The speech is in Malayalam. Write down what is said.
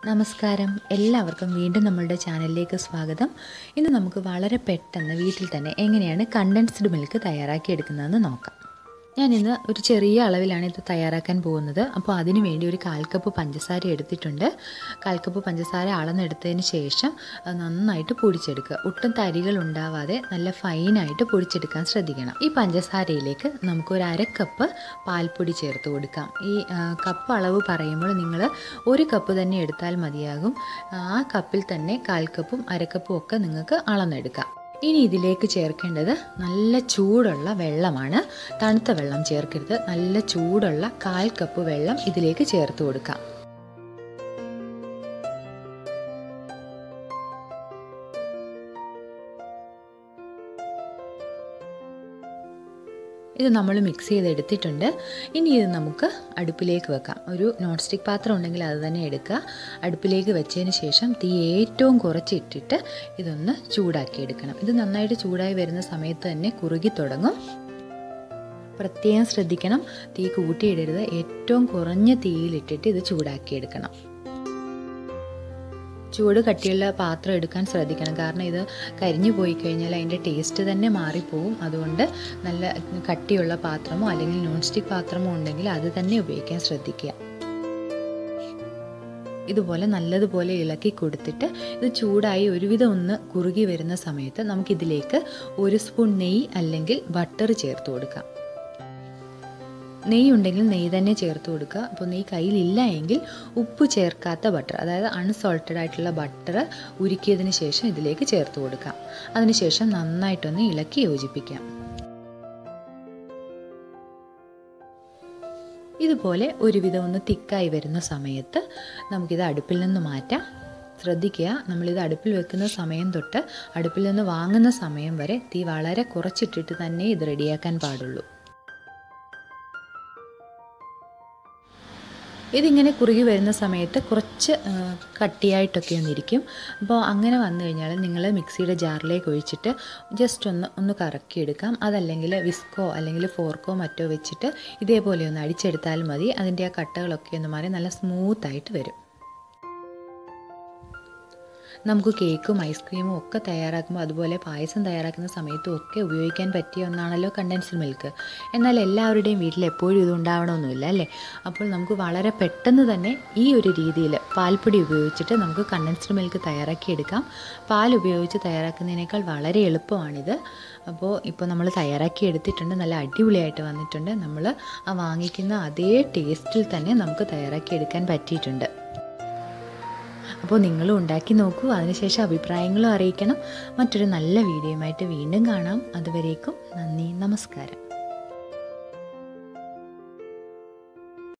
നമസ്കാരം എല്ലാവർക്കും വീണ്ടും നമ്മളുടെ ചാനലിലേക്ക് സ്വാഗതം ഇന്ന് നമുക്ക് വളരെ പെട്ടെന്ന് വീട്ടിൽ തന്നെ എങ്ങനെയാണ് കണ്ടൻസ്ഡ് മിൽക്ക് തയ്യാറാക്കിയെടുക്കുന്നതെന്ന് നോക്കാം ഞാൻ ഇന്ന് ഒരു ചെറിയ അളവിലാണ് ഇത് തയ്യാറാക്കാൻ പോകുന്നത് അപ്പോൾ അതിന് വേണ്ടി ഒരു കാൽ കപ്പ് പഞ്ചസാര എടുത്തിട്ടുണ്ട് കാൽ കപ്പ് പഞ്ചസാര അളന്നെടുത്തതിന് ശേഷം അത് നന്നായിട്ട് പൊടിച്ചെടുക്കുക ഒട്ടും തരികൾ ഉണ്ടാവാതെ നല്ല ഫൈനായിട്ട് പൊടിച്ചെടുക്കാൻ ശ്രദ്ധിക്കണം ഈ പഞ്ചസാരയിലേക്ക് നമുക്ക് ഒരു അര കപ്പ് പാൽപ്പൊടി ചേർത്ത് കൊടുക്കാം ഈ ആ, കപ്പ് അളവ് പറയുമ്പോൾ നിങ്ങൾ ഒരു കപ്പ് തന്നെ എടുത്താൽ മതിയാകും ആ കപ്പിൽ തന്നെ കാൽ കപ്പും അരക്കപ്പും ഒക്കെ നിങ്ങൾക്ക് അളന്നെടുക്കാം ഇനി ഇതിലേക്ക് ചേർക്കേണ്ടത് നല്ല ചൂടുള്ള വെള്ളമാണ് തണുത്ത വെള്ളം ചേർക്കരുത് നല്ല ചൂടുള്ള കാൽ കപ്പ് വെള്ളം ഇതിലേക്ക് ചേർത്ത് കൊടുക്കാം ഇത് നമ്മൾ മിക്സ് ചെയ്തെടുത്തിട്ടുണ്ട് ഇനി ഇത് നമുക്ക് അടുപ്പിലേക്ക് വെക്കാം ഒരു നോൺ സ്റ്റിക്ക് പാത്രം ഉണ്ടെങ്കിൽ അത് തന്നെ എടുക്കുക അടുപ്പിലേക്ക് വെച്ചതിന് ശേഷം തീ ഏറ്റവും കുറച്ചിട്ടിട്ട് ഇതൊന്ന് ചൂടാക്കി എടുക്കണം ഇത് നന്നായിട്ട് ചൂടായി വരുന്ന സമയത്ത് തന്നെ കുറുകി തുടങ്ങും പ്രത്യേകം ശ്രദ്ധിക്കണം തീ കൂട്ടിയിടരുത് ഏറ്റവും കുറഞ്ഞ തീയിലിട്ടിട്ട് ഇത് ചൂടാക്കിയെടുക്കണം ചൂട് കട്ടിയുള്ള പാത്രം എടുക്കാൻ ശ്രദ്ധിക്കണം കാരണം ഇത് കരിഞ്ഞു പോയി കഴിഞ്ഞാൽ അതിൻ്റെ ടേസ്റ്റ് തന്നെ മാറിപ്പോവും അതുകൊണ്ട് നല്ല കട്ടിയുള്ള പാത്രമോ അല്ലെങ്കിൽ നോൺ സ്റ്റിക്ക് പാത്രമോ ഉണ്ടെങ്കിൽ അത് തന്നെ ഉപയോഗിക്കാൻ ശ്രദ്ധിക്കുക ഇതുപോലെ നല്ലതുപോലെ ഇളക്കി കൊടുത്തിട്ട് ഇത് ചൂടായി ഒരുവിധം ഒന്ന് കുറുകി വരുന്ന സമയത്ത് നമുക്കിതിലേക്ക് ഒരു സ്പൂൺ നെയ്യ് അല്ലെങ്കിൽ ബട്ടർ ചേർത്ത് കൊടുക്കാം നെയ്യ് ഉണ്ടെങ്കിൽ നെയ്യ് തന്നെ ചേർത്ത് കൊടുക്കുക അപ്പോൾ നെയ്യ് കയ്യിലില്ല എങ്കിൽ ഉപ്പ് ചേർക്കാത്ത ബട്ടർ അതായത് അൺസോൾട്ടഡ് ആയിട്ടുള്ള ബട്ടർ ഉരുക്കിയതിന് ശേഷം ഇതിലേക്ക് ചേർത്ത് കൊടുക്കാം അതിനുശേഷം നന്നായിട്ടൊന്ന് ഇളക്കി യോജിപ്പിക്കാം ഇതുപോലെ ഒരുവിധം ഒന്ന് തിക്കായി വരുന്ന സമയത്ത് നമുക്കിത് അടുപ്പിൽ നിന്ന് മാറ്റാം ശ്രദ്ധിക്കുക നമ്മളിത് അടുപ്പിൽ വെക്കുന്ന സമയം തൊട്ട് അടുപ്പിൽ നിന്ന് വാങ്ങുന്ന സമയം വരെ തീ വളരെ കുറച്ചിട്ടിട്ട് തന്നെ ഇത് റെഡിയാക്കാൻ പാടുള്ളൂ ഇതിങ്ങനെ കുറുകി വരുന്ന സമയത്ത് കുറച്ച് ആ, കട്ടിയായിട്ടൊക്കെ ഒന്നിരിക്കും അപ്പോൾ അങ്ങനെ വന്നു കഴിഞ്ഞാൽ നിങ്ങൾ മിക്സിയുടെ ജാറിലേക്ക് ഒഴിച്ചിട്ട് ജസ്റ്റ് ഒന്ന് ഒന്ന് കറക്കിയെടുക്കാം അതല്ലെങ്കിൽ വിസ്കോ അല്ലെങ്കിൽ ഫോർക്കോ മറ്റോ വെച്ചിട്ട് ഇതേപോലെ ഒന്ന് അടിച്ചെടുത്താൽ മതി അതിൻ്റെ ആ കട്ടകളൊക്കെ ഒന്ന് മാറി നല്ല സ്മൂത്തായിട്ട് വരും നമുക്ക് കേക്കും ഐസ്ക്രീമും ഒക്കെ തയ്യാറാക്കുമ്പോൾ അതുപോലെ പായസം തയ്യാറാക്കുന്ന സമയത്തും ഒക്കെ ഉപയോഗിക്കാൻ പറ്റിയ ഒന്നാണല്ലോ കണ്ടൻസ്ഡ് മിൽക്ക് എന്നാൽ എല്ലാവരുടെയും വീട്ടിൽ എപ്പോഴും ഇത് ഉണ്ടാവണമെന്നില്ല അല്ലേ അപ്പോൾ നമുക്ക് വളരെ പെട്ടെന്ന് തന്നെ ഈ ഒരു രീതിയിൽ പാൽപ്പൊടി ഉപയോഗിച്ചിട്ട് നമുക്ക് കണ്ടൻസ്ഡ് മിൽക്ക് തയ്യാറാക്കിയെടുക്കാം പാൽ ഉപയോഗിച്ച് തയ്യാറാക്കുന്നതിനേക്കാൾ വളരെ എളുപ്പമാണിത് അപ്പോൾ ഇപ്പോൾ നമ്മൾ തയ്യാറാക്കി എടുത്തിട്ടുണ്ട് നല്ല അടിപൊളിയായിട്ട് വന്നിട്ടുണ്ട് നമ്മൾ ആ വാങ്ങിക്കുന്ന അതേ ടേസ്റ്റിൽ തന്നെ നമുക്ക് തയ്യാറാക്കി എടുക്കാൻ പറ്റിയിട്ടുണ്ട് അപ്പോൾ നിങ്ങളും ഉണ്ടാക്കി നോക്കൂ അതിനുശേഷം അഭിപ്രായങ്ങളും അറിയിക്കണം മറ്റൊരു നല്ല വീഡിയോയുമായിട്ട് വീണ്ടും കാണാം അതുവരേക്കും നന്ദി നമസ്കാരം